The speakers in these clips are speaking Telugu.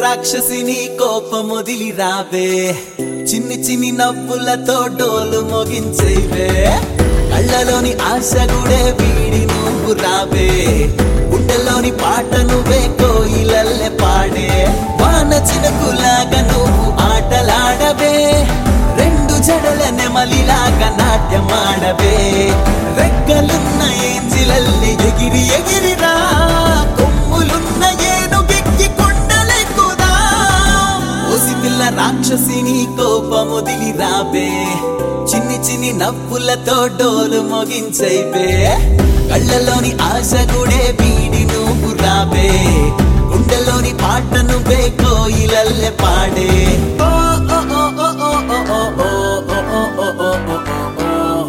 రాక్షసిని కోపమొదిలి రావే చిన్ని చిన్ని నవ్వులతో డోలు మోగించేవే కళ్ళలోని ఆశ గుడే వీడి నువ్వు రావే గుండెలోని పాట నువ్వే కోయిలల్లె పాడే వాన చినుకులాగా నువ్వు ఆటలాడవే రెండు జడల నెమలిలాగా నాట్యమాడవే రెక్కలున్న ఏంజిలల్లి ఎగిరి ఎగిరిరా కొమ్ములున్న ఏనుగెక్కి కొండలెక్కుదా ఓసి పిల్ల రాక్షసిని కోపముదిలి రాబే చిన్ని చిన్ని నవ్వులతో డోలు మోగించైపే కళ్ళలోని ఆశ గుడే వీడి నువ్వు రాబే గుండెలోని పాట నువ్వే కోయిలల్లె పాడే ఓ ఓ ఓ ఓ ఓ ఓ ఓ ఓ ఓ ఓ ఓ ఓ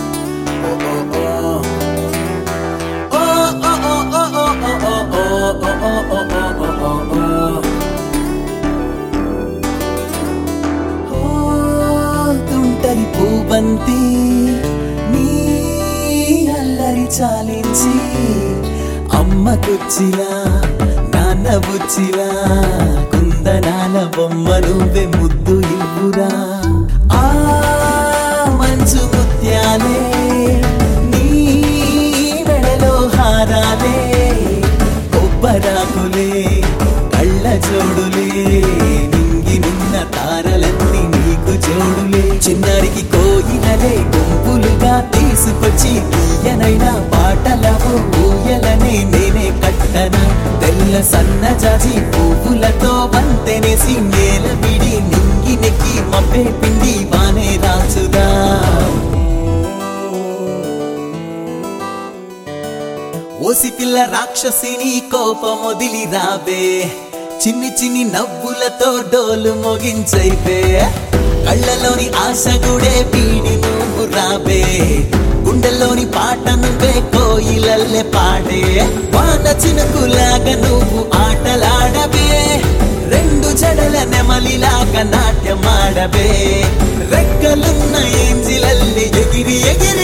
తుంటరి పూబంతి నీ అల్లరి చాలించి అమ్మకొచ్చిలా నాన్న బుచ్చిలా కుందనాల బొమ్మ నువ్వే ముద్దు ఇవ్వురా ఆ మంచు ముత్యాలే నీ మెడలో హారాలే కొబ్బరాకులే కళ్ళ జోడులే నింగి నిన్న తారలన్నీ నీకు జోడులే చిన్నారికి కోయిలలే గుంపులుగా తీసుకొచ్చి తీయనైనా పాటలవు ఊయలనే నేనే కట్టన తెల్ల సన్నజాజి పువ్వులతో వంతెనేసి నేల విడి నింగి నెక్కి మబ్బే పిండి వానే రాచుదా ఓసి పిల్ల రాక్షసిని కోపమొదిలి రాబే చిన్ని చిన్ని నవ్వులతో డోలు మోగించైపే కళ్ళలోని ఆశ గుడే పీడి నువ్వు రాబే గుండెల్లోని పాట నువ్వే కోయిలల్లె పాడే వాన చినుకులాగా నువ్వు ఆటలాడవే రెండు జడల నెమలిలాగా నాట్యమాడవే రెక్కలున్న ఏంజిలల్లి ఎగిరి ఎగిరి